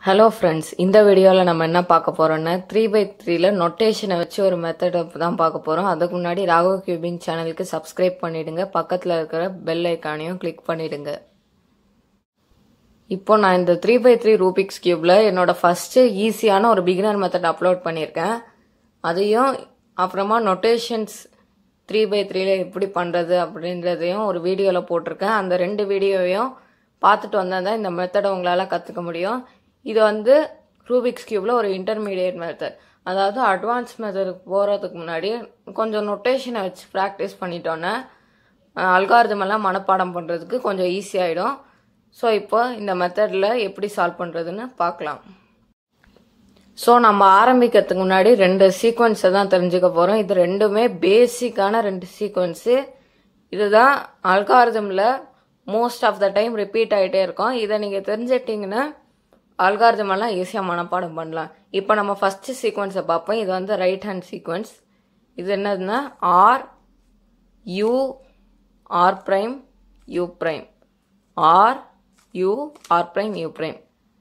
hello friends இந்த வீடியோவில் நம்ம என்ன பார்க்க போறோம்னா த்ரீ பை த்ரீல நொட்டேஷனை வச்சு ஒரு மெத்தட் தான் பார்க்க போறோம் அதுக்கு முன்னாடி ராகவ் கியூபிங் சேனலுக்கு சப்ஸ்கிரைப் பண்ணிடுங்க பக்கத்தில் இருக்கிற பெல் ஐக்கானையும் கிளிக் பண்ணிடுங்க இப்போ நான் இந்த த்ரீ பை த்ரீ ரூபிக்ஸ் கியூப்ல என்னோட ஃபர்ஸ்ட் ஈஸியான ஒரு பிகினர் மெத்தட் அப்லோட் பண்ணியிருக்கேன் அதையும் அப்புறமா நொட்டேஷன்ஸ் த்ரீ பை த்ரீல எப்படி பண்றது அப்படின்றதையும் ஒரு வீடியோவில் போட்டிருக்கேன் அந்த ரெண்டு வீடியோவையும் பார்த்துட்டு வந்தால் தான் இந்த மெத்தடை உங்களால் கற்றுக்க முடியும் இது வந்து ரூபிக்ஸ் கியூப்ல ஒரு இன்டர்மீடியட் மெத்தட் அதாவது அட்வான்ஸ் மெத்தடுக்கு போகிறதுக்கு முன்னாடி கொஞ்சம் நொட்டேஷனை வச்சு ப்ராக்டிஸ் பண்ணிட்டோன்னே அல்காரிதம் எல்லாம் மனப்பாடம் பண்ணுறதுக்கு கொஞ்சம் ஈஸியாகிடும் ஸோ இப்போ இந்த மெத்தடில் எப்படி சால்வ் பண்ணுறதுன்னு பார்க்கலாம் ஸோ நம்ம ஆரம்பிக்கிறதுக்கு முன்னாடி ரெண்டு சீக்வன்ஸை தான் தெரிஞ்சுக்க போகிறோம் இது ரெண்டுமே பேசிக்கான ரெண்டு சீக்வன்ஸு இதுதான் அல்காரிதமில் most of the time repeat ஆகிட்டே இருக்கும் இதை நீங்கள் தெரிஞ்சிட்டிங்கன்னா அல்காரிதம் எல்லாம் ஈஸியாக மனப்பாடம் பண்ணலாம் இப்போ நம்ம ஃபர்ஸ்ட் சீக்வன்ஸை பார்ப்போம் இது வந்து ரைட் ஹேண்ட் சீக்வன்ஸ் இது என்னதுன்னா R U R prime U prime R U R prime U prime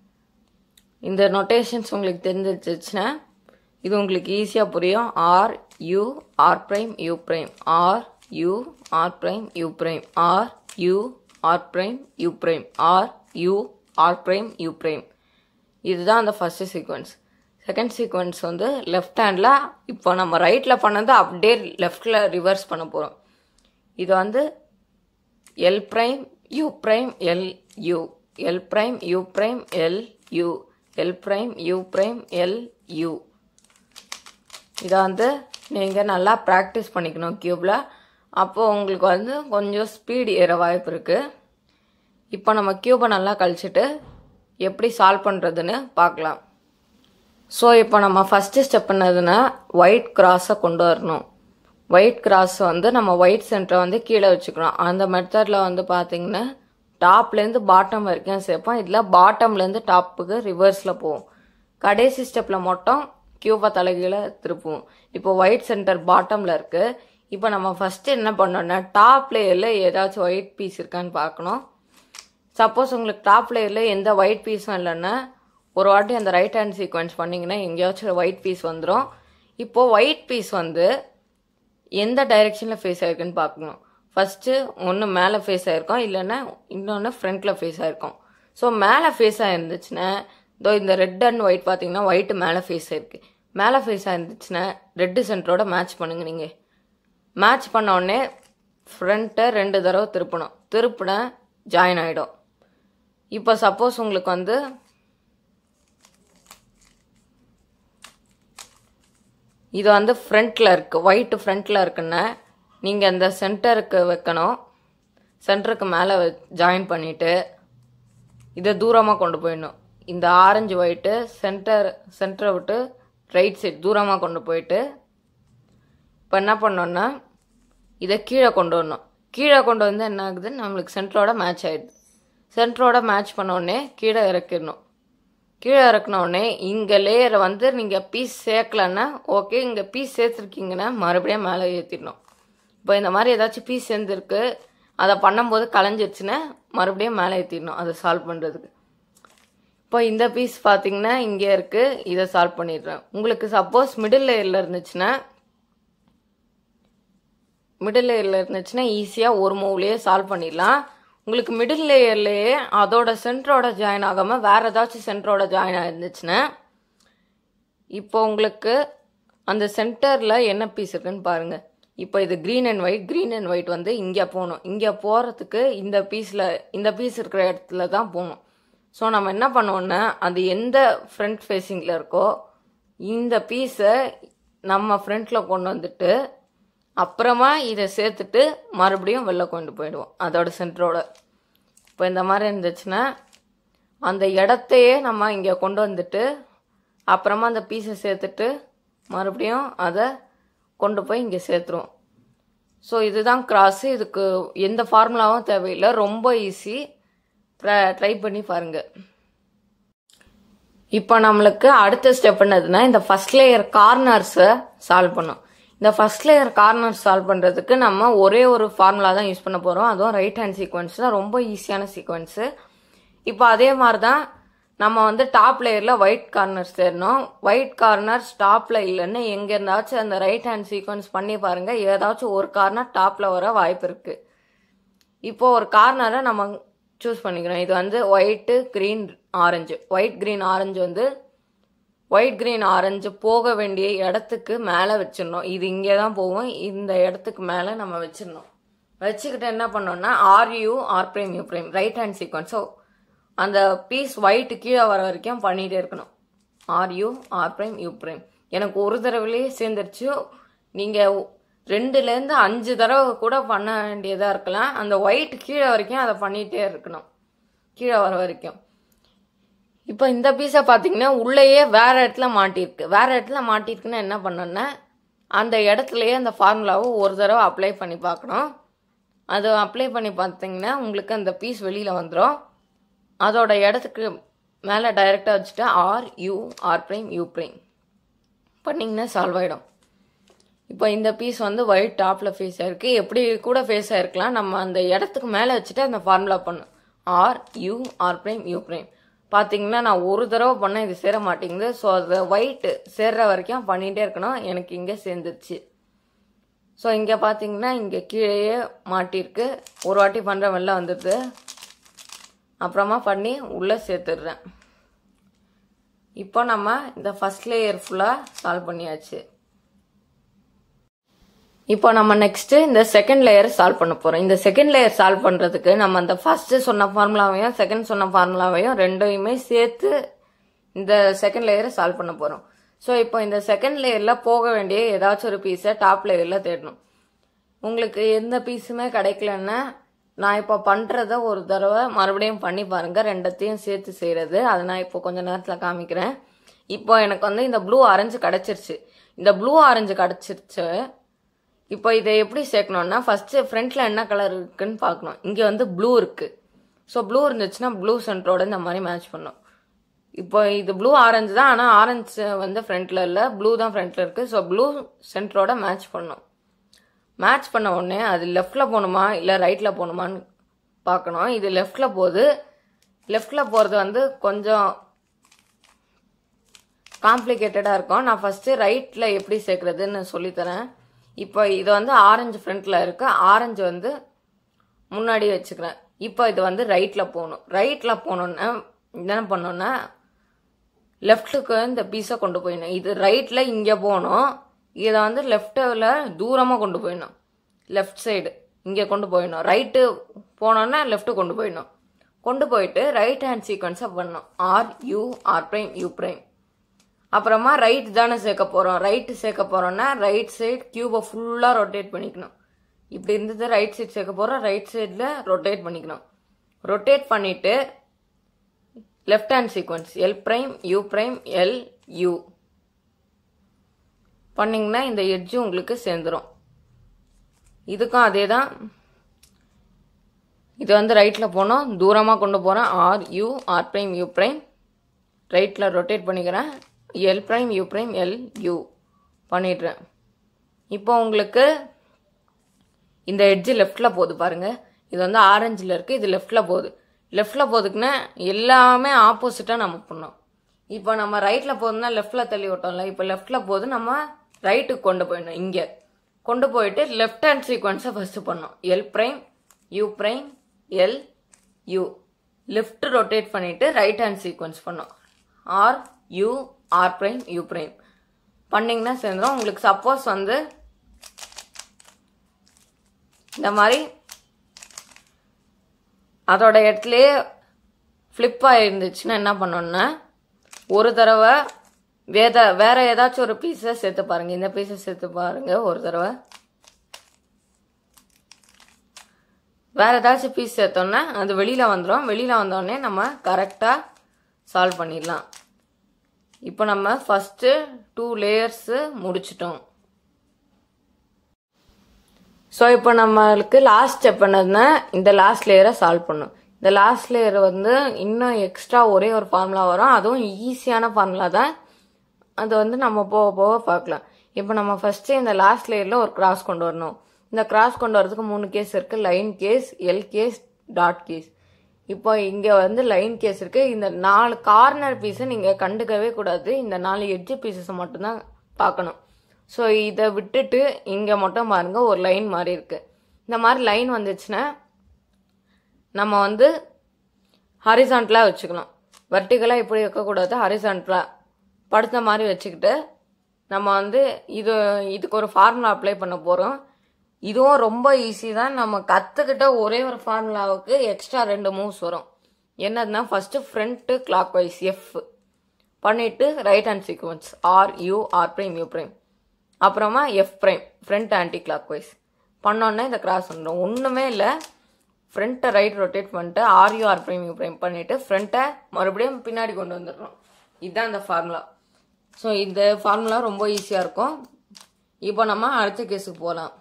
இந்த நொட்டேஷன்ஸ் உங்களுக்கு தெரிஞ்சிருச்சுன்னா இது உங்களுக்கு ஈஸியாக புரியும் R U R prime U prime R U R prime U prime R U R prime U prime R U R prime U prime இதுதான் அந்த first sequence second sequence வந்து லெஃப்ட் ஹேண்டில் இப்போ நம்ம ரைட்டில் பண்ணது அப்படியே லெஃப்டில் ரிவர்ஸ் பண்ண போகிறோம் இது வந்து L prime U prime L U L prime U prime L U L prime U prime L U இதை வந்து நீங்கள் நல்லா ப்ராக்டிஸ் பண்ணிக்கணும் க்யூப்பில் அப்போது உங்களுக்கு வந்து கொஞ்சம் ஸ்பீடு ஏற வாய்ப்பு இருக்குது இப்போ நம்ம க்யூபை நல்லா கழிச்சிட்டு எப்படி சால்வ் பண்ணுறதுன்னு பார்க்கலாம் ஸோ இப்போ நம்ம ஃபஸ்ட்டு ஸ்டெப் என்னதுன்னா ஒயிட் கிராஸை கொண்டு வரணும் ஒயிட் கிராஸ் வந்து நம்ம ஒயிட் சென்டரை வந்து கீழே வச்சுக்கணும் அந்த மெத்தடில் வந்து பார்த்தீங்கன்னா டாப்லேருந்து பாட்டம் வரைக்கும் சேர்ப்போம் இதில் பாட்டம்லேருந்து டாப்புக்கு ரிவர்ஸில் போவோம் கடைசி ஸ்டெப்பில் மட்டும் கியூபை தலைகீழ திருப்புவோம் இப்போ ஒயிட் சென்டர் பாட்டமில் இருக்குது இப்போ நம்ம ஃபஸ்ட்டு என்ன பண்ணோம்னா டாப் லேயரில் ஏதாச்சும் ஒயிட் பீஸ் இருக்கான்னு பார்க்கணும் சப்போஸ் உங்களுக்கு டாப் லேயரில் எந்த ஒயிட் பீஸும் இல்லைன்னா ஒரு வாட்டி அந்த ரைட் ஹேண்ட் சீக்வன்ஸ் பண்ணிங்கன்னா எங்கேயாச்சும் ஒயிட் பீஸ் வந்துடும் இப்போது ஒயிட் பீஸ் வந்து எந்த டைரெக்ஷனில் ஃபேஸ் ஆயிருக்குன்னு பார்க்கணும் ஃபஸ்ட்டு ஒன்று மேலே ஃபேஸ் ஆயிருக்கும் இல்லைன்னா இன்னொன்று ஃப்ரண்ட்டில் ஃபேஸ் ஆயிருக்கும் ஸோ மேலே ஃபேஸ் ஆயிருந்துச்சுன்னா இதோ இந்த ரெட் அண்ட் ஒயிட் பார்த்தீங்கன்னா ஒயிட்டு மேலே ஃபேஸ் ஆயிருக்கு மேலே ஃபேஸ் ஆயிருந்துச்சுன்னா ரெட்டு சென்டரோட மேட்ச் பண்ணுங்க நீங்கள் மேட்ச் பண்ண உடனே ஃப்ரண்ட்டை ரெண்டு தடவை திருப்பணும் திருப்பின ஜாயின் ஆகிடும் இப்போ சப்போஸ் உங்களுக்கு வந்து இது வந்து ஃப்ரண்ட்டில் இருக்குது ஒயிட் ஃப்ரண்ட்டில் இருக்குன்னா நீங்கள் அந்த சென்டருக்கு வைக்கணும் சென்டருக்கு மேலே ஜாயின் பண்ணிவிட்டு இதை தூரமாக கொண்டு போயிடணும் இந்த ஆரஞ்சு ஒயிட்டு சென்டர் சென்டரை விட்டு ரைட் சைட் தூரமாக கொண்டு போயிட்டு இப்போ என்ன பண்ணோன்னா இதை கீழே கொண்டு வரணும் கீழே கொண்டு வந்து என்ன ஆகுது நம்மளுக்கு சென்டரோட மேட்ச் ஆயிடுது சென்டரோட மேட்ச் பண்ண உடனே கீழே இறக்கிடணும் கீழே இறக்குன உடனே இங்கே லேயரை வந்து நீங்கள் பீஸ் சேர்க்கலன்னா ஓகே இங்கே பீஸ் சேர்த்துருக்கீங்கன்னா மறுபடியும் மேலே ஏற்றிடணும் இப்போ இந்த மாதிரி ஏதாச்சும் பீஸ் சேர்ந்துருக்கு அதை பண்ணும்போது கலைஞ்சிருச்சுன்னா மறுபடியும் மேலே ஏற்றிடணும் அதை சால்வ் பண்ணுறதுக்கு இப்போ இந்த பீஸ் பார்த்தீங்கன்னா இங்கே இருக்குது இதை சால்வ் பண்ணிடுறேன் உங்களுக்கு சப்போஸ் மிடில் லேயரில் இருந்துச்சுன்னா மிடில் லேயரில் இருந்துச்சுன்னா ஈஸியாக ஒரு மூவ்லேயே சால்வ் பண்ணிடலாம் உங்களுக்கு மிடில் லேயர்லேயே அதோட சென்டரோட ஜாயின் ஆகாமல் வேறு ஏதாச்சும் சென்டரோட ஜாயின் ஆயிருந்துச்சுன்னா இப்போ உங்களுக்கு அந்த சென்டரில் என்ன பீஸ் இருக்குன்னு பாருங்கள் இப்போ இது green and white green and white வந்து இங்கே போகணும் இங்கே போகிறதுக்கு இந்த பீஸில் இந்த பீஸ் இருக்கிற இடத்துல தான் போகணும் ஸோ நம்ம என்ன பண்ணுவோம்னா அது எந்த ஃப்ரண்ட் ஃபேஸிங்கில் இருக்கோ இந்த பீஸை நம்ம ஃப்ரண்ட்டில் கொண்டு வந்துட்டு அப்புறமா இதை சேர்த்துட்டு மறுபடியும் வெளில கொண்டு போயிடுவோம் அதோட சென்டரோட இப்போ இந்த மாதிரி இருந்துச்சுன்னா அந்த இடத்தையே நம்ம இங்கே கொண்டு வந்துட்டு அப்புறமா அந்த பீஸை சேர்த்துட்டு மறுபடியும் அதை கொண்டு போய் இங்கே சேர்த்துருவோம் ஸோ இதுதான் கிராஸு இதுக்கு எந்த ஃபார்முலாவும் தேவையில்லை ரொம்ப ஈஸி ட்ரை பண்ணி பாருங்கள் இப்போ நம்மளுக்கு அடுத்த ஸ்டெப் என்னதுன்னா இந்த ஃபர்ஸ்ட் லேயர் கார்னர்ஸை சால்வ் பண்ணும் இந்த ஃபர்ஸ்ட் லேயர் கார்னர் சால்வ் பண்ணுறதுக்கு நம்ம ஒரே ஒரு ஃபார்முலா தான் யூஸ் பண்ண போகிறோம் அதுவும் ரைட் ஹேண்ட் சீக்வன்ஸ் தான் ரொம்ப ஈஸியான சீக்வன்ஸு இப்போ அதே மாதிரி தான் நம்ம வந்து டாப் லேயரில் ஒயிட் கார்னர் சேரணும் ஒயிட் கார்னர் டாப்பில் இல்லைன்னு எங்கே இருந்தாச்சும் அந்த ரைட் ஹேண்ட் சீக்வன்ஸ் பண்ணி பாருங்க ஏதாச்சும் ஒரு கார்னர் டாப்பில் வர வாய்ப்பு இருக்கு இப்போ ஒரு கார்னரை நம்ம சூஸ் பண்ணிக்கிறோம் இது வந்து white green orange white green orange வந்து ஒயிட் க்ரீன் ஆரஞ்சு போக வேண்டிய இடத்துக்கு மேலே வச்சிடணும் இது இங்கே தான் போகும் இந்த இடத்துக்கு மேலே நம்ம வச்சிடணும் வச்சுக்கிட்டு என்ன பண்ணோம்னா R U R prime U prime right hand sequence so அந்த பீஸ் ஒயிட் கீழே வர வரைக்கும் பண்ணிகிட்டே இருக்கணும் R U R prime U prime எனக்கு ஒரு தடவைலேயே சேர்ந்துருச்சு நீங்கள் ரெண்டுலேருந்து அஞ்சு தடவை கூட பண்ண வேண்டியதாக இருக்கலாம் அந்த ஒயிட் கீழே வரைக்கும் அதை பண்ணிகிட்டே இருக்கணும் கீழே வர வரைக்கும் இப்போ இந்த பீஸை பார்த்தீங்கன்னா உள்ளேயே வேற இடத்துல மாட்டியிருக்கு வேற இடத்துல மாட்டியிருக்குன்னா என்ன பண்ணோன்னா அந்த இடத்துலயே அந்த ஃபார்முலாவை ஒரு தடவை அப்ளை பண்ணி பார்க்கணும் அது அப்ளை பண்ணி பார்த்தீங்கன்னா உங்களுக்கு அந்த பீஸ் வெளியில் வந்துடும் அதோட இடத்துக்கு மேலே டைரெக்டாக வச்சுட்டு R U R prime U prime பண்ணிங்கன்னா சால்வ் ஆகிடும் இப்போ இந்த பீஸ் வந்து ஒயிட் டாப்பில் ஃபேஸ் ஆயிருக்கு எப்படி கூட ஃபேஸ் ஆயிருக்கலாம் நம்ம அந்த இடத்துக்கு மேலே வச்சுட்டு அந்த ஃபார்முலா பண்ணும் R U R prime U prime பார்த்தீங்கன்னா நான் ஒரு தடவை பண்ணேன் இது சேர மாட்டேங்குது ஸோ அது ஒயிட் சேர்ற வரைக்கும் பண்ணிகிட்டே இருக்கணும் எனக்கு இங்கே சேர்ந்துருச்சு ஸோ இங்கே பார்த்தீங்கன்னா இங்கே கீழேயே மாட்டியிருக்கு ஒரு வாட்டி பண்ணுற வெளில வந்துடுது அப்புறமா பண்ணி உள்ளே சேர்த்துடுறேன் இப்போ நம்ம இந்த ஃபர்ஸ்ட் லேயர் ஃபுல்லாக சால்வ் பண்ணியாச்சு இப்போ நம்ம நெக்ஸ்ட் இந்த செகண்ட் லேயர் சால்வ் பண்ண போறோம் இந்த செகண்ட் லேயர் சால்வ் பண்றதுக்கு நம்ம அந்த ஃபர்ஸ்ட் சொன்ன ஃபார்முலாவையும் செகண்ட் சொன்ன ஃபார்முலாவையும் ரெண்டையுமே சேர்த்து இந்த செகண்ட் லேயரை சால்வ் பண்ண போறோம் ஸோ இப்போ இந்த செகண்ட் லேயர்ல போக வேண்டிய ஏதாச்சும் ஒரு பீஸை டாப் லேயர்ல தேடணும் உங்களுக்கு எந்த பீஸுமே கிடைக்கலன்னா நான் இப்போ பண்றத ஒரு தடவை மறுபடியும் பண்ணி பாருங்க ரெண்டத்தையும் சேர்த்து செய்யறது அதை நான் இப்போ கொஞ்ச நேரத்துல காமிக்கிறேன் இப்போ எனக்கு வந்து இந்த ப்ளூ ஆரஞ்சு கிடைச்சிருச்சு இந்த ப்ளூ ஆரஞ்சு கிடைச்சிருச்சு இப்போ இதை எப்படி சேர்க்கணும்னா ஃபர்ஸ்ட் ஃப்ரண்ட்ல என்ன கலர் இருக்குன்னு பார்க்கணும் இங்கே வந்து ப்ளூ இருக்கு ஸோ ப்ளூ இருந்துச்சுன்னா ப்ளூ சென்டரோட இந்த மாதிரி மேட்ச் பண்ணும் இப்போ இது ப்ளூ ஆரஞ்சு தான் ஆனால் ஆரஞ்சு வந்து ஃப்ரண்ட்ல இல்லை ப்ளூ தான் ஃப்ரண்ட்ல இருக்கு ஸோ ப்ளூ சென்டரோட மேட்ச் பண்ணும் மேட்ச் பண்ண உடனே அது லெஃப்ட்ல போகணுமா இல்லை ரைட்ல போகணுமான்னு பார்க்கணும் இது லெஃப்ட்ல போகுது லெஃப்ட்ல போகிறது வந்து கொஞ்சம் காம்ப்ளிகேட்டடாக இருக்கும் நான் ஃபர்ஸ்ட் ரைட்ல எப்படி சேர்க்கறதுன்னு சொல்லித்தரேன் இப்போ இது வந்து ஆரஞ்சு ஃப்ரண்ட்ல இருக்கு ஆரஞ்சு வந்து முன்னாடி வச்சுக்கிறேன் இப்போ இது வந்து ரைட்ல போகணும் ரைட்ல போனோன்னா என்ன பண்ணோன்னா லெஃப்ட்டுக்கு இந்த பீஸை கொண்டு போயிடணும் இது ரைட்ல இங்கே போகணும் இதை வந்து லெஃப்ட்டில் தூரமாக கொண்டு போயிடணும் லெஃப்ட் சைடு இங்கே கொண்டு போயிடணும் ரைட்டு போனோன்னா லெஃப்ட்டு கொண்டு போயிடணும் கொண்டு போயிட்டு ரைட் ஹேண்ட் சீக்வன்ஸை பண்ணணும் R U R prime U prime அப்புறமா ரைட் தானே சேர்க்க போகிறோம் ரைட்டு சேர்க்க போகிறோம்னா ரைட் சைடு கியூபை ஃபுல்லாக ரொட்டேட் பண்ணிக்கணும் இப்படி இருந்தது ரைட் சைடு சேர்க்க போகிறோம் ரைட் சைடில் ரொட்டேட் பண்ணிக்கணும் ரொட்டேட் பண்ணிவிட்டு left hand sequence L prime U prime L U பண்ணிங்கன்னா இந்த எட்ஜு உங்களுக்கு சேர்ந்துடும் இதுக்கும் அதே தான் இது வந்து ரைட்டில் போனோம் தூரமாக கொண்டு போகிறேன் R U R prime U prime ரைட்டில் ரொட்டேட் பண்ணிக்கிறேன் L prime U prime L U பண்ணிடுறேன் இப்போ உங்களுக்கு இந்த எட்ஜு லெஃப்டில் போகுது பாருங்க இது வந்து ஆரஞ்சில் இருக்குது இது லெஃப்டில் போகுது லெஃப்டில் போகுதுக்குன்னா எல்லாமே ஆப்போசிட்டாக நம்ம பண்ணோம் இப்போ நம்ம ரைட்டில் போகுதுன்னா லெஃப்டில் தள்ளி விட்டோம்ல இப்போ லெஃப்டில் போகுது நம்ம ரைட்டுக்கு கொண்டு போயிடணும் இங்கே கொண்டு போயிட்டு லெஃப்ட் ஹேண்ட் சீக்வன்ஸை ஃபஸ்ட்டு பண்ணோம் L prime U prime L U left rotate பண்ணிட்டு ரைட் ஹேண்ட் சீக்வன்ஸ் பண்ணோம் R U R prime U prime பண்ணிங்கன்னா சேர்ந்துடும் உங்களுக்கு சப்போஸ் வந்து இந்த மாதிரி அதோட இடத்துலயே ஃப்ளிப் ஆயிருந்துச்சுன்னா என்ன பண்ணோம்னா ஒரு தடவை வேத வேற ஏதாச்சும் ஒரு பீஸை சேர்த்து பாருங்க இந்த பீஸை சேர்த்து பாருங்க ஒரு தடவை வேற ஏதாச்சும் பீஸ் சேர்த்தோம்னா அது வெளியில வந்துடும் வெளியில வந்தோடனே நம்ம கரெக்டா சால்வ் பண்ணிடலாம் இப்போ நம்ம ஃபர்ஸ்ட் டூ லேயர்ஸ் முடிச்சிட்டோம் ஸோ இப்போ நம்மளுக்கு லாஸ்ட் ஸ்டெப் என்னதுன்னா இந்த லாஸ்ட் லேயரை சால்வ் பண்ணும் இந்த லாஸ்ட் லேயர் வந்து இன்னும் எக்ஸ்ட்ரா ஒரே ஒரு ஃபார்முலா வரும் அதுவும் ஈஸியான ஃபார்முலா தான் அது வந்து நம்ம போக போக பார்க்கலாம் இப்போ நம்ம ஃபர்ஸ்ட் இந்த லாஸ்ட் லேயரில் ஒரு கிராஸ் கொண்டு வரணும் இந்த கிராஸ் கொண்டு வரதுக்கு மூணு கேஸ் இருக்கு line case L case dot case இப்போ இங்கே வந்து லைன் கேஸ் இருக்கு இந்த நாலு கார்னர் பீஸை நீங்கள் கண்டுக்கவே கூடாது இந்த நாலு எட்ஜ் பீசஸை மட்டும்தான் பார்க்கணும் ஸோ இதை விட்டுட்டு இங்கே மட்டும் பாருங்க ஒரு லைன் மாதிரி இருக்கு இந்த மாதிரி லைன் வந்துச்சுன்னா நம்ம வந்து ஹரிசான்டலாக வச்சுக்கணும் வெர்டிகலாக இப்படி வைக்கக்கூடாது ஹரிசான்டலாக படுத்த மாதிரி வச்சுக்கிட்டு நம்ம வந்து இது இதுக்கு ஒரு ஃபார்முலா அப்ளை பண்ண போகிறோம் இதுவும் ரொம்ப ஈஸி தான் நம்ம கற்றுக்கிட்ட ஒரே ஒரு ஃபார்முலாவுக்கு எக்ஸ்ட்ரா ரெண்டு மூவ்ஸ் வரும் என்னதுன்னா first front clockwise F பண்ணிவிட்டு right hand sequence R U R prime U prime அப்புறமா F prime front anticlockwise பண்ணோன்னே இந்த கிராஸ் வந்துடும் ஒன்றுமே இல்லை ஃப்ரண்ட்டை ரைட் ரொட்டேட் பண்ணிட்டு R U R prime U prime பண்ணிவிட்டு ஃப்ரண்ட்டை மறுபடியும் பின்னாடி கொண்டு வந்துடுறோம் இதுதான் இந்த ஃபார்முலா ஸோ இந்த ஃபார்முலா ரொம்ப ஈஸியாக இருக்கும் இப்போ நம்ம அடுத்த கேஸுக்கு போகலாம்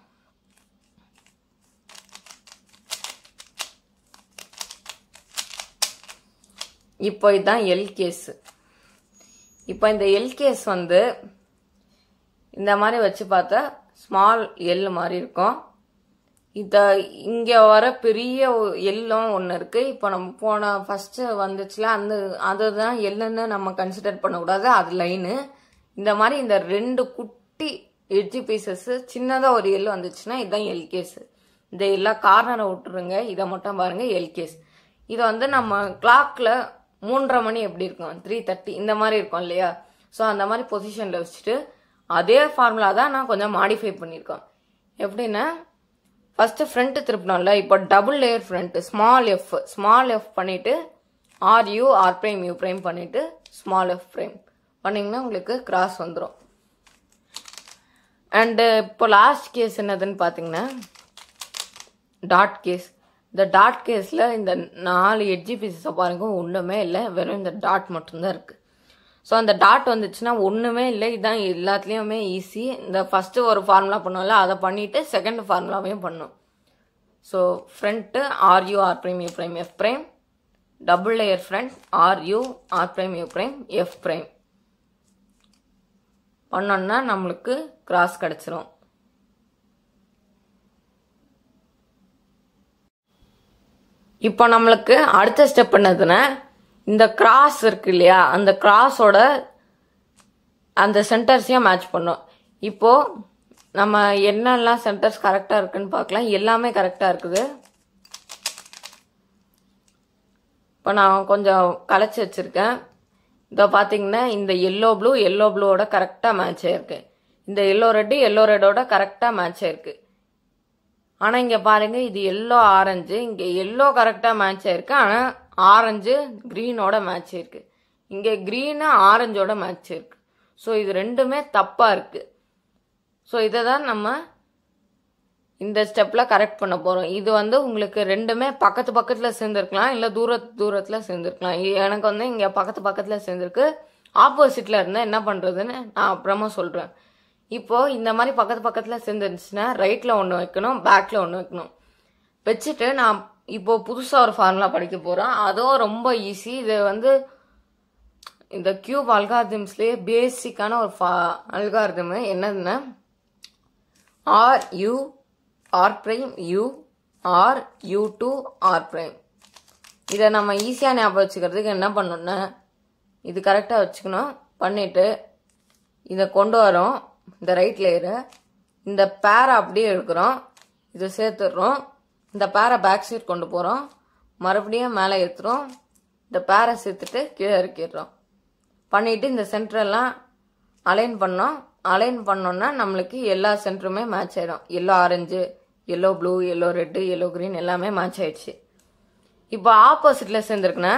இப்போ இதுதான் எல் கேஸ் இப்போ இந்த எல் கேஸ் வந்து இந்த மாதிரி வச்சு பார்த்தா ஸ்மால் எல் மாதிரி இருக்கும் இத இங்க வர பெரிய எல்லும் ஒன்று இருக்கு இப்போ நம்ம போன ஃபர்ஸ்ட் வந்துச்சுல அந்த அதுதான் எல்லுன்னு நம்ம கன்சிடர் பண்ணக்கூடாது அது லைனு இந்த மாதிரி இந்த ரெண்டு குட்டி எட்ஜி பீசஸ் சின்னதாக ஒரு எல் வந்துச்சுன்னா இதுதான் எல் கேஸ் இந்த எல்லா கார்னரை விட்டுருங்க இதை மட்டும் பாருங்க எல் கேஸ் இதை வந்து நம்ம கிளாக்ல மூன்றரை மணி எப்படி இருக்கும் த்ரீ தேர்ட்டி இந்த மாதிரி இருக்கும் இல்லையா ஸோ அந்த மாதிரி பொசிஷனில் வச்சுட்டு அதே ஃபார்முலா தான் நான் கொஞ்சம் மாடிஃபை பண்ணியிருக்கேன் எப்படின்னா ஃபர்ஸ்ட் ஃப்ரண்ட் திருப்பினோம்ல இப்போ double layer front small F small F பண்ணிட்டு R U R prime U prime பண்ணிட்டு ஸ்மால் எஃப் பிரைம் பண்ணீங்கன்னா உங்களுக்கு கிராஸ் வந்துடும் அண்டு இப்போ லாஸ்ட் கேஸ் என்னதுன்னு பார்த்தீங்கன்னா டாட் கேஸ் இந்த டாட் கேஸில் இந்த நாலு எட்ஜி பீசஸை பாருங்க ஒன்றுமே இல்லை வெறும் இந்த டாட் மட்டும்தான் இருக்குது ஸோ அந்த டாட் வந்துச்சுன்னா ஒன்றுமே இல்லை இதுதான் எல்லாத்துலேயுமே ஈஸி இந்த ஃபஸ்ட்டு ஒரு ஃபார்முலா பண்ணோம்ல அதை பண்ணிவிட்டு செகண்ட் ஃபார்முலாவையும் பண்ணும் so front R U R prime U prime F prime double layer front R U R prime U prime F prime பண்ணோன்னா நம்மளுக்கு கிராஸ் கிடச்சிரும் இப்போ நம்மளுக்கு அடுத்த ஸ்டெப் என்னதுன்னா இந்த கிராஸ் இருக்கு இல்லையா அந்த கிராஸோட அந்த சென்டர்ஸையும் மேட்ச் பண்ணும் இப்போ நம்ம என்னெல்லாம் சென்டர்ஸ் கரெக்டாக இருக்குன்னு பார்க்கலாம் எல்லாமே கரெக்டாக இருக்குது இப்போ நான் கொஞ்சம் கலைச்சி வச்சுருக்கேன் இதோ பார்த்தீங்கன்னா இந்த எல்லோ ப்ளூ எல்லோ ப்ளூவோட கரெக்டாக மேட்ச் ஆயிருக்கு இந்த எல்லோ ரெட்டு எல்லோ ரெட்டோட கரெக்டாக மேட்ச் ஆயிருக்கு ஆனால் இங்கே பாருங்க இது எல்லோ ஆரஞ்சு இங்கே எல்லோ கரெக்டாக மேட்ச் ஆயிருக்கு ஆனால் ஆரஞ்சு க்ரீனோட மேட்ச் ஆயிருக்கு இங்கே க்ரீனு ஆரஞ்சோட மேட்ச் ஆயிருக்கு ஸோ இது ரெண்டுமே தப்பாக இருக்குது ஸோ இதை தான் நம்ம இந்த ஸ்டெப்பில் கரெக்ட் பண்ண போகிறோம் இது வந்து உங்களுக்கு ரெண்டுமே பக்கத்து பக்கத்தில் சேர்ந்துருக்கலாம் இல்லை தூர தூரத்தில் சேர்ந்துருக்கலாம் எனக்கு வந்து இங்கே பக்கத்து பக்கத்தில் சேர்ந்துருக்கு ஆப்போசிட்டில் இருந்தால் என்ன பண்ணுறதுன்னு நான் அப்புறமா சொல்கிறேன் இப்போ இந்த மாதிரி பக்கத்து பக்கத்தில் சேர்ந்துருந்துச்சுன்னா ரைட்டில் ஒன்று வைக்கணும் பேக்கில் ஒன்று வைக்கணும் வச்சுட்டு நான் இப்போ புதுசாக ஒரு ஃபார்முலா படிக்க போகிறேன் அதுவும் ரொம்ப ஈஸி இது வந்து இந்த கியூப் அல்காரிதம்ஸ்லேயே பேசிக்கான ஒரு ஃபா அல்காரிதம் என்னதுன்னா R U R prime U R U two R prime இதை நம்ம ஈஸியாக ஞாபகம் வச்சுக்கிறதுக்கு என்ன பண்ணணும்னா இது கரெக்டாக வச்சுக்கணும் பண்ணிவிட்டு இதை கொண்டு வரோம் இந்த ரைட் லேயரை இந்த பேரை அப்படியே எடுக்கிறோம் இதை சேர்த்துடுறோம் இந்த பேரை பேக் சைட் கொண்டு போகிறோம் மறுபடியும் மேலே ஏற்றுறோம் இந்த பேரை சேர்த்துட்டு கீழே இறக்கிடுறோம் பண்ணிவிட்டு இந்த சென்டரெல்லாம் அலைன் பண்ணோம் அலைன் பண்ணோன்னா நம்மளுக்கு எல்லா சென்டருமே மேட்ச் ஆயிடும் yellow orange yellow blue yellow red yellow green எல்லாமே மேட்ச் ஆயிடுச்சு இப்போ ஆப்போசிட்டில் சேர்ந்துருக்குன்னா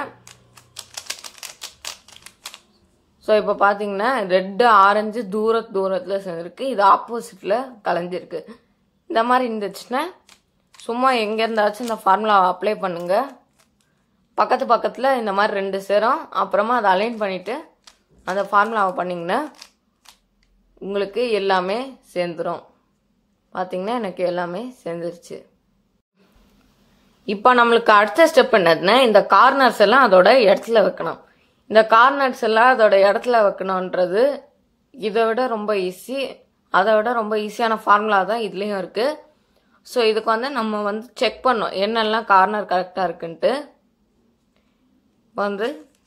ஸோ இப்போ பார்த்தீங்கன்னா ரெட்டு ஆரஞ்சு தூர தூரத்தில் சேர்ந்துருக்கு இது ஆப்போசிட்டில் கலைஞ்சிருக்கு இந்த மாதிரி இருந்துச்சுன்னா சும்மா எங்கே இருந்தாச்சும் இந்த ஃபார்முலாவை அப்ளை பண்ணுங்க பக்கத்து பக்கத்தில் இந்த மாதிரி ரெண்டு சேரும் அப்புறமா அதை அலைன் பண்ணிவிட்டு அந்த ஃபார்முலாவை பண்ணிங்கன்னா உங்களுக்கு எல்லாமே சேர்ந்துடும் பார்த்தீங்கன்னா எனக்கு எல்லாமே சேர்ந்துருச்சு இப்போ நம்மளுக்கு அடுத்த ஸ்டெப் என்னதுன்னா இந்த கார்னர்ஸ் எல்லாம் அதோட இடத்துல வைக்கணும் இந்த கார்னர்ஸ் எல்லாம் அதோட இடத்துல வைக்கணுன்றது இதை விட ரொம்ப ஈஸி அதை விட ரொம்ப ஈஸியான ஃபார்முலா தான் இதுலேயும் இருக்குது ஸோ இதுக்கு வந்து நம்ம வந்து செக் பண்ணோம் என்னெல்லாம் கார்னர் கரெக்டாக இருக்குன்ட்டு இப்போ வந்து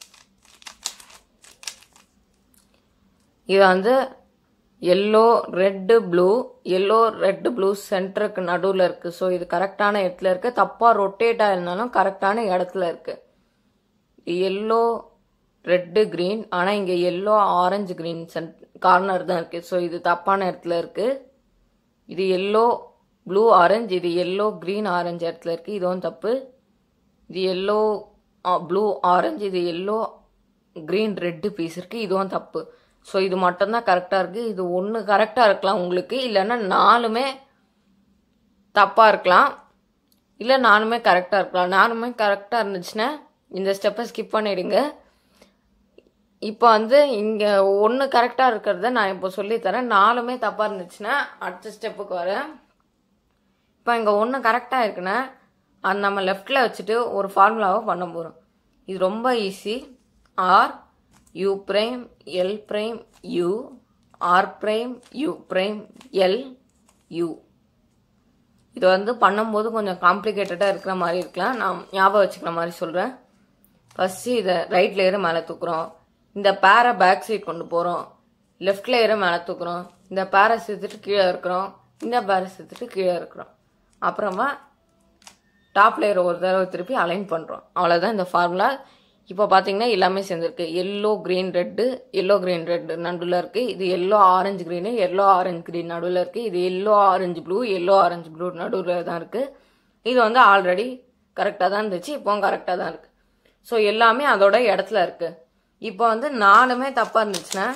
இது வந்து yellow red blue yellow red blue சென்டருக்கு நடுவில் இருக்குது ஸோ இது கரெக்டான இடத்துல இருக்குது தப்பாக ரொட்டேட் ஆயிருந்தாலும் கரெக்டான இடத்துல இருக்குது எல்லோ ரெட்டு க்ரீன் ஆனால் இங்கே எல்லோ ஆரஞ்சு க்ரீன் சென்ட் கார்னர் தான் இருக்குது ஸோ இது தப்பான இடத்துல இருக்குது இது எல்லோ ப்ளூ ஆரஞ்சு இது எல்லோ க்ரீன் ஆரஞ்சு இடத்துல இருக்குது இதுவும் தப்பு இது எல்லோ ப்ளூ ஆரஞ்சு இது எல்லோ க்ரீன் ரெட்டு பீஸ் இருக்குது இதுவும் தப்பு ஸோ இது மட்டும்தான் கரெக்டாக இருக்குது இது ஒன்று கரெக்டாக இருக்கலாம் உங்களுக்கு இல்லைன்னா நாலுமே தப்பாக இருக்கலாம் இல்லை நானுமே கரெக்டாக இருக்கலாம் நானுமே கரெக்டாக இருந்துச்சுன்னா இந்த ஸ்டெப்பை ஸ்கிப் பண்ணிடுங்க இப்போ வந்து இங்கே ஒன்று கரெக்டாக இருக்கிறத நான் இப்போ சொல்லித்தரேன் நாலுமே தப்பாக இருந்துச்சுன்னா அடுத்த ஸ்டெப்புக்கு வரேன் இப்போ இங்கே ஒன்று கரெக்டாக இருக்குன்னா அது நம்ம லெஃப்டில் வச்சுட்டு ஒரு ஃபார்முலாவை பண்ண போகிறோம் இது ரொம்ப easy R U prime L prime U R prime U prime L U இது வந்து பண்ணும்போது கொஞ்சம் காம்ப்ளிகேட்டடாக இருக்கிற மாதிரி இருக்கலாம் நான் ஞாபகம் வச்சுக்கிற மாதிரி சொல்கிறேன் ஃபஸ்ட்டு இதை ரைட் லேயரை மேலே தூக்குறோம் இந்த பேரை பேக் சைட் கொண்டு போகிறோம் லெஃப்ட் லேயரை மேலே தூக்குறோம் இந்த பேரை சேர்த்துட்டு கீழே இருக்கிறோம் இந்த பேரை சேர்த்துட்டு கீழே இருக்கிறோம் அப்புறமா டாப் லேயர் ஒரு தடவை திருப்பி அலைன் பண்ணுறோம் அவ்வளோதான் இந்த ஃபார்முலா இப்போ பார்த்தீங்கன்னா எல்லாமே சேர்ந்துருக்கு yellow green red yellow green red நடுவில் இருக்குது இது yellow orange green yellow orange green நடுவில் இருக்குது இது yellow orange blue yellow orange blue நடுவில் தான் இருக்குது இது வந்து ஆல்ரெடி கரெக்டாக தான் இருந்துச்சு இப்போவும் கரெக்டாக தான் இருக்குது ஸோ எல்லாமே அதோட இடத்துல இருக்குது இப்போ வந்து நாலுமே தப்பாக இருந்துச்சுன்னா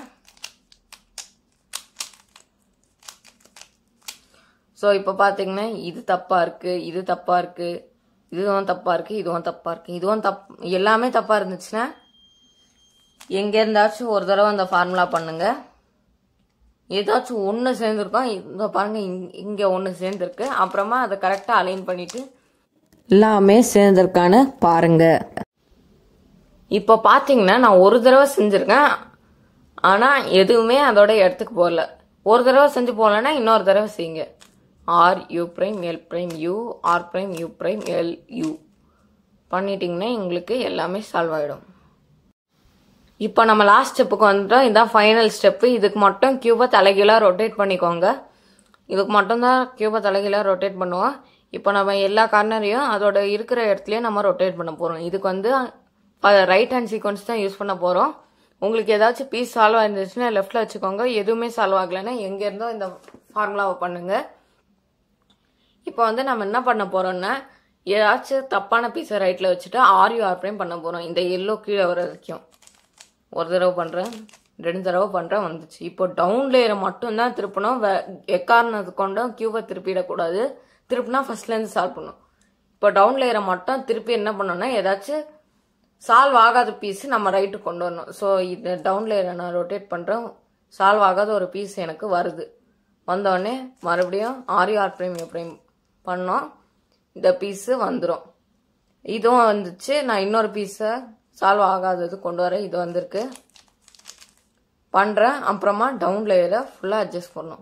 ஸோ இப்போ பார்த்தீங்கன்னா இது தப்பாக இருக்குது இது தப்பாக இருக்குது இதுவும் தப்பாக இருக்குது இதுவும் தப்பாக இருக்குது இதுவும் தப் எல்லாமே தப்பாக இருந்துச்சுன்னா எங்கே இருந்தாச்சும் ஒரு தடவை அந்த ஃபார்முலா பண்ணுங்க ஏதாச்சும் ஒன்று சேர்ந்துருக்கோம் இந்த பாருங்க இங்கே ஒன்று சேர்ந்துருக்கு அப்புறமா அதை கரெக்டாக அலைன் பண்ணிட்டு எல்லாமே சேர்ந்துருக்கான்னு பாருங்க இப்போ பார்த்தீங்கன்னா நான் ஒரு தடவை செஞ்சுருக்கேன் ஆனால் எதுவுமே அதோட இடத்துக்கு போகல ஒரு தடவை செஞ்சு போகலன்னா இன்னொரு தடவை செய்யுங்க R U prime L prime U R prime U prime L U பண்ணிட்டீங்கன்னா எங்களுக்கு எல்லாமே சால்வ் ஆகிடும் இப்போ நம்ம லாஸ்ட் ஸ்டெப்புக்கு வந்துட்டோம் இதுதான் ஃபைனல் ஸ்டெப்பு இதுக்கு மட்டும் கியூபை தலைகீழாக ரொட்டேட் பண்ணிக்கோங்க இதுக்கு மட்டும்தான் கியூபை தலைகீழாக ரொட்டேட் பண்ணுவோம் இப்போ நம்ம எல்லா கார்னரையும் அதோட இருக்கிற இடத்துலையும் நம்ம ரொட்டேட் பண்ண போகிறோம் இதுக்கு வந்து ரைட் ஹேண்ட் சீக்வன்ஸ் தான் யூஸ் பண்ண போகிறோம் உங்களுக்கு ஏதாச்சும் பீஸ் சால்வ் ஆயிருந்துச்சுன்னா லெஃப்டில் வச்சுக்கோங்க எதுவுமே சால்வ் ஆகலைன்னா எங்கேருந்தோ இந்த ஃபார்முலாவை பண்ணுங்கள் இப்போ வந்து நம்ம என்ன பண்ண போறோம்னா ஏதாச்சும் தப்பான பீஸை ரைட்டில் வச்சுட்டு ஆர்யூ ஆர் பிரைம் பண்ண போகிறோம் இந்த எல்லோ கீழே வர வரைக்கும் ஒரு தடவை பண்ணுறேன் ரெண்டு தடவை பண்ணுறேன் வந்துச்சு இப்போ டவுன் லேயரை மட்டும்தான் திருப்பணும் வே எக்காரணத்து கொண்டும் கியூவை திருப்பிடக்கூடாது திருப்பினா ஃபர்ஸ்ட்லேருந்து சால்வ் பண்ணும் இப்போ டவுன் லேயரை மட்டும் திருப்பி என்ன பண்ணோம்னா ஏதாச்சும் சால்வ் ஆகாத பீஸ் நம்ம ரைட்டு கொண்டு வரணும் ஸோ இந்த டவுன் லேயரை நான் ரொட்டேட் பண்ணுறேன் சால்வ் ஆகாத ஒரு பீஸ் எனக்கு வருது வந்தோடனே மறுபடியும் ஆர்ஆர் பிரைம் பிரைம் பண்ணோம் இந்த பீஸு வந்துடும் இதுவும் வந்துச்சு நான் இன்னொரு பீஸை சால்வ் ஆகாதது கொண்டு வரேன் இது வந்திருக்கு பண்ணுறேன் அப்புறமா டவுன் லேயரை ஃபுல்லாக அட்ஜஸ்ட் பண்ணணும்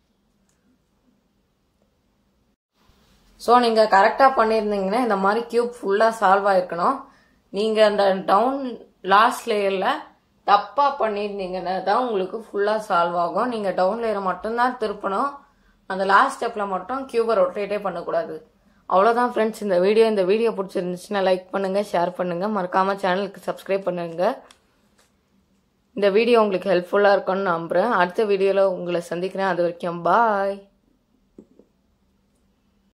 ஸோ நீங்கள் கரெக்டாக பண்ணியிருந்தீங்கன்னா இந்த மாதிரி கியூப் ஃபுல்லாக சால்வ் ஆயிருக்கணும் நீங்கள் அந்த டவுன் லாஸ்ட் லேயரில் தப்பாக பண்ணியிருந்தீங்கன்னா தான் உங்களுக்கு ஃபுல்லாக சால்வ் ஆகும் நீங்கள் டவுன் லேயரை மட்டும்தான் திருப்பணும் அந்த லாஸ்ட் ஸ்டெப்பில் மட்டும் கியூபை ரொட்டேட்டே பண்ணக்கூடாது அவ்வளோதான் ஃப்ரெண்ட்ஸ் இந்த வீடியோ இந்த வீடியோ பிடிச்சிருந்துச்சுன்னா லைக் பண்ணுங்கள் ஷேர் பண்ணுங்கள் மறக்காமல் சேனலுக்கு சப்ஸ்கிரைப் பண்ணுங்கள் இந்த வீடியோ உங்களுக்கு ஹெல்ப்ஃபுல்லாக இருக்கும்னு நம்புகிறேன் அடுத்த வீடியோவில் உங்களை சந்திக்கிறேன் அது வரைக்கும் பாய்